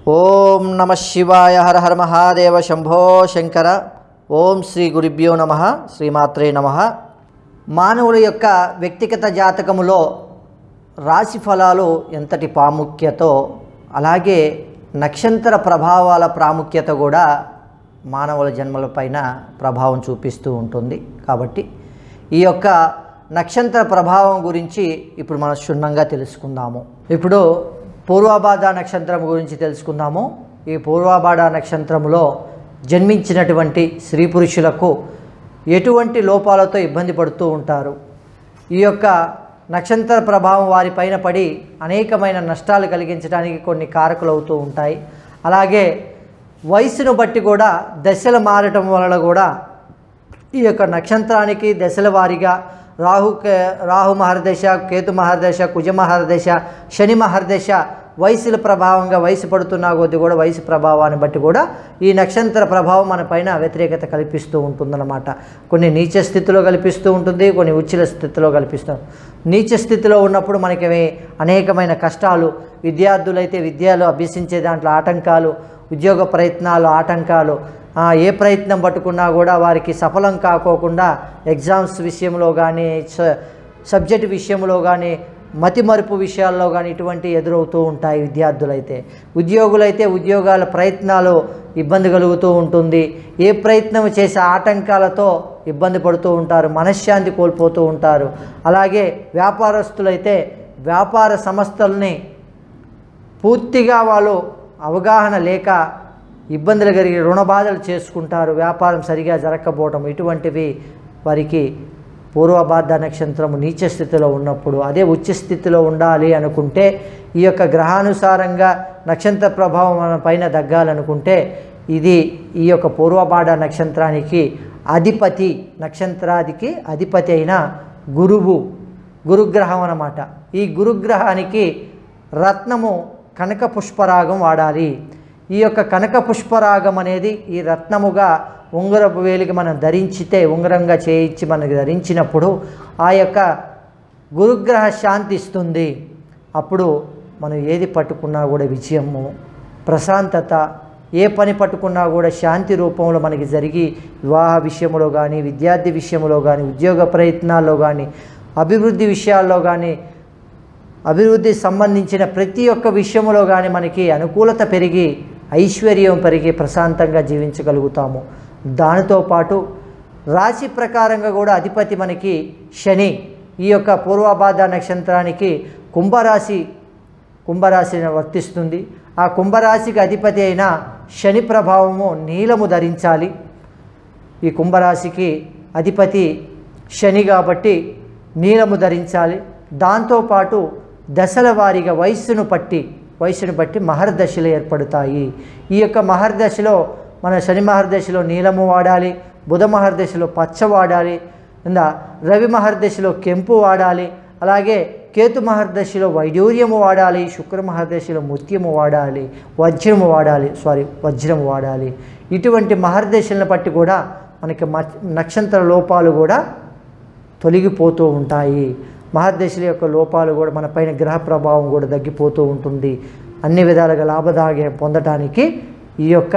ఓం నమ శివాయ హర హర మహాదేవ శంభో శంకర ఓం శ్రీ గురుభ్యో నమ శ్రీమాత్రే నమ మానవుల యొక్క వ్యక్తిగత జాతకములో రాశి ఫలాలు ఎంతటి ప్రాముఖ్యతో అలాగే నక్షత్ర ప్రభావాల ప్రాముఖ్యత కూడా మానవుల జన్మలపైన ప్రభావం చూపిస్తూ ఉంటుంది కాబట్టి ఈ యొక్క నక్షత్ర ప్రభావం గురించి ఇప్పుడు మనం క్షుణ్ణంగా తెలుసుకుందాము ఇప్పుడు పూర్వాభాద నక్షత్రం గురించి తెలుసుకుందాము ఈ పూర్వాభాద నక్షత్రంలో జన్మించినటువంటి స్త్రీ పురుషులకు ఎటువంటి లోపాలతో ఇబ్బంది పడుతూ ఉంటారు ఈ యొక్క నక్షత్ర ప్రభావం వారిపైన పడి అనేకమైన నష్టాలు కలిగించడానికి కొన్ని కారకులు అవుతూ ఉంటాయి అలాగే వయసును బట్టి కూడా దశలు మారటం వలన కూడా ఈ యొక్క నక్షత్రానికి దశల వారీగా రాహు కే- రాహు మహర్దశ కేతు మహర్దశ కుజ మహర్దశ శని మహర్దశ వయసుల ప్రభావంగా వయసు పడుతున్న కొద్దీ కూడా వయసు ప్రభావాన్ని బట్టి కూడా ఈ నక్షత్ర ప్రభావం మన పైన వ్యతిరేకత కల్పిస్తూ ఉంటుందన్నమాట కొన్ని నీచ స్థితిలో కల్పిస్తూ ఉంటుంది కొన్ని ఉచ్చుల స్థితిలో కల్పిస్తూ నీచ స్థితిలో ఉన్నప్పుడు మనకి అనేకమైన కష్టాలు విద్యార్థులైతే విద్యలో అభ్యసించే దాంట్లో ఆటంకాలు ఉద్యోగ ప్రయత్నాలు ఆటంకాలు ఆ, ఏ ప్రయత్నం పట్టుకున్నా కూడా వారికి సఫలం కాకోకుండా ఎగ్జామ్స్ విషయంలో కానీ స- సబ్జెక్ట్ విషయంలో కానీ మతిమరుపు విషయాల్లో కానీ ఇటువంటి ఎదురవుతూ ఉంటాయి విద్యార్థులైతే ఉద్యోగులైతే ఉద్యోగాల ప్రయత్నాలు ఇబ్బంది కలుగుతూ ఉంటుంది ఏ ప్రయత్నం చేసే ఆటంకాలతో ఇబ్బంది పడుతూ ఉంటారు మనశ్శాంతి కోల్పోతూ ఉంటారు అలాగే వ్యాపారస్తులైతే వ్యాపార సంస్థల్ని పూర్తిగా వాళ్ళు అవగాహన లేక ఇబ్బందులు కలిగి రుణ బాధలు చేసుకుంటారు వ్యాపారం సరిగా జరగకపోవటం ఇటువంటివి వారికి పూర్వబాధ నక్షత్రం నీచ స్థితిలో ఉన్నప్పుడు అదే ఉచ్చ స్థితిలో ఉండాలి అనుకుంటే ఈ యొక్క గ్రహానుసారంగా నక్షత్ర ప్రభావం మన పైన దగ్గాలనుకుంటే ఇది ఈ యొక్క పూర్వబాధ నక్షత్రానికి అధిపతి నక్షత్రాదికి అధిపతి అయిన గురువు గురుగ్రహం అన్నమాట ఈ గురుగ్రహానికి రత్నము కనక పుష్పరాగం వాడాలి ఈ యొక్క కనక పుష్పరాగం అనేది ఈ రత్నముగా ఉంగరపు వేలికి మనం ధరించితే ఉంగరంగా చేయించి మనకి ధరించినప్పుడు ఆ యొక్క గురుగ్రహ శాంతి ఇస్తుంది అప్పుడు మనం ఏది పట్టుకున్నా కూడా విజయము ప్రశాంతత ఏ పని పట్టుకున్నా కూడా శాంతి రూపంలో మనకి జరిగి వివాహ విషయంలో కానీ విద్యార్థి విషయంలో కానీ ఉద్యోగ ప్రయత్నాల్లో కానీ అభివృద్ధి విషయాల్లో కానీ అభివృద్ధి సంబంధించిన ప్రతి ఒక్క విషయంలో కానీ మనకి అనుకూలత పెరిగి ఐశ్వర్యం పెరిగి ప్రశాంతంగా జీవించగలుగుతాము దానితో పాటు రాశి ప్రకారంగా కూడా అధిపతి మనకి శని ఈ యొక్క పూర్వబాధ నక్షత్రానికి కుంభరాశి కుంభరాశిని వర్తిస్తుంది ఆ కుంభరాశికి అధిపతి అయిన శని ప్రభావము నీలము ధరించాలి ఈ కుంభరాశికి అధిపతి శని కాబట్టి నీలము ధరించాలి దాంతోపాటు దశల వారీగా వయస్సును పట్టి వయస్సును బట్టి మహర్దశలు ఏర్పడతాయి ఈ యొక్క మహర్దశలో మన శని మహర్దశలో నీలము వాడాలి బుధ మహర్దశలో పచ్చ వాడాలి ఇందా రవి మహర్దశలో కెంపు వాడాలి అలాగే కేతు మహర్దశలో వైడూర్యము వాడాలి శుక్ర మహర్దశలో ముత్యము వాడాలి వజ్రము వాడాలి సారీ వజ్రము వాడాలి ఇటువంటి మహర్దశలను బట్టి కూడా మనకి మ- నక్షత్ర లోపాలు కూడా తొలగిపోతూ ఉంటాయి మహర్దశల యొక్క లోపాలు కూడా మన పైన గ్రహ ప్రభావం కూడా తగ్గిపోతూ ఉంటుంది అన్ని విధాలుగా లాభదాగే పొందటానికి ఈ యొక్క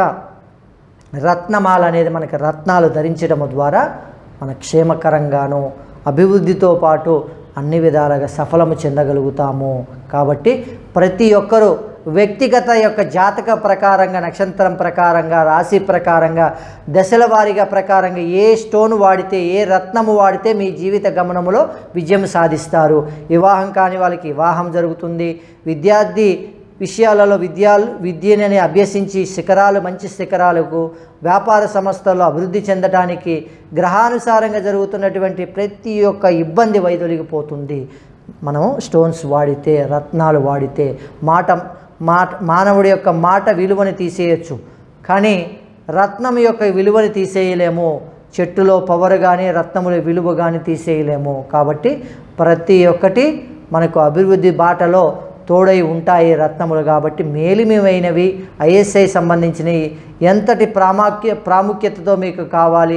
రత్నమాల అనేది మనకి రత్నాలు ధరించడం ద్వారా మన క్షేమకరంగాను అభివృద్ధితో పాటు అన్ని విధాలుగా సఫలము చెందగలుగుతాము కాబట్టి ప్రతి ఒక్కరూ వ్యక్తిగత యొక్క జాతక ప్రకారంగా నక్షత్రం ప్రకారంగా రాశి ప్రకారంగా దశల వారీగా ప్రకారంగా ఏ స్టోన్ వాడితే ఏ రత్నము వాడితే మీ జీవిత గమనములో విజయం సాధిస్తారు వివాహం కాని వాళ్ళకి వివాహం జరుగుతుంది విద్యార్థి విషయాలలో విద్యాలు విద్యనని అభ్యసించి శిఖరాలు మంచి శిఖరాలకు వ్యాపార సంస్థల్లో అభివృద్ధి చెందడానికి గ్రహానుసారంగా జరుగుతున్నటువంటి ప్రతి ఒక్క ఇబ్బంది వైదొలిగిపోతుంది మనం స్టోన్స్ వాడితే రత్నాలు వాడితే మాట మాట మానవుడి యొక్క మాట విలువని తీసేయచ్చు కానీ రత్నం యొక్క విలువని తీసేయలేము చెట్టులో పవర్ కానీ రత్నముల విలువ కానీ తీసేయలేము కాబట్టి ప్రతి ఒక్కటి మనకు అభివృద్ధి బాటలో తోడై ఉంటాయి రత్నములు కాబట్టి మేలిమైనవి ఐఎస్ఐ సంబంధించినవి ఎంతటి ప్రాముఖ్య ప్రాముఖ్యతతో మీకు కావాలి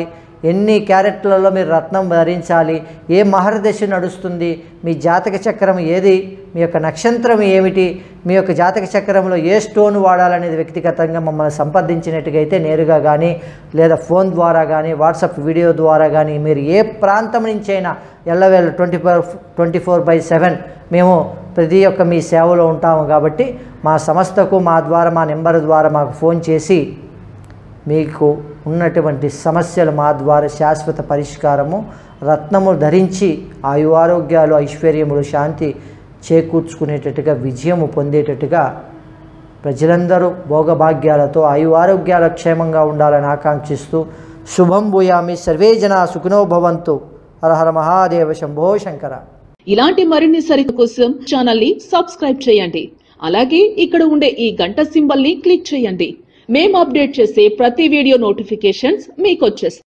ఎన్ని క్యారెట్లలో మీరు రత్నం ధరించాలి ఏ మహర్దశ నడుస్తుంది మీ జాతక చక్రం ఏది మీ యొక్క నక్షత్రం ఏమిటి మీ యొక్క జాతక చక్రంలో ఏ స్టోన్ వాడాలనేది వ్యక్తిగతంగా మమ్మల్ని సంప్రదించినట్టుగా అయితే నేరుగా కానీ లేదా ఫోన్ ద్వారా కానీ వాట్సాప్ వీడియో ద్వారా కానీ మీరు ఏ ప్రాంతం నుంచైనా ఎల్లవేళ twenty four twenty four by seven మేము ప్రతి ఒక్క మీ సేవలో ఉంటాము కాబట్టి మా సంస్థకు మా ద్వారా మా నెంబర్ ద్వారా మాకు ఫోన్ చేసి మీకు ఉన్నటువంటి సమస్యలు మా ద్వారా శాశ్వత పరిష్కారము రత్నము ధరించి ఆయు ఆరోగ్యాలు ఐశ్వర్యములు శాంతి చేకూర్చుకునేటట్టుగా విజయము పొందేటట్టుగా ప్రజలందరూ భోగభాగ్యాలతో ఆయు ఆరోగ్యాల క్షేమంగా ఉండాలని ఆకాంక్షిస్తూ శుభం భూయామి సర్వే జన సుఖినో భవంతు హరహర మహాదేవ శంభో శంకర ఇలాంటి మరిన్ని సరిత కోసం ఛానల్ ని సబ్స్క్రైబ్ చేయండి అలాగే ఇక్కడ ఉండే ఈ గంట సింబల్ ని క్లిక్ చేయండి మేము అప్డేట్ చేసే ప్రతి వీడియో నోటిఫికేషన్స్ మీకు వచ్చేస్తాయి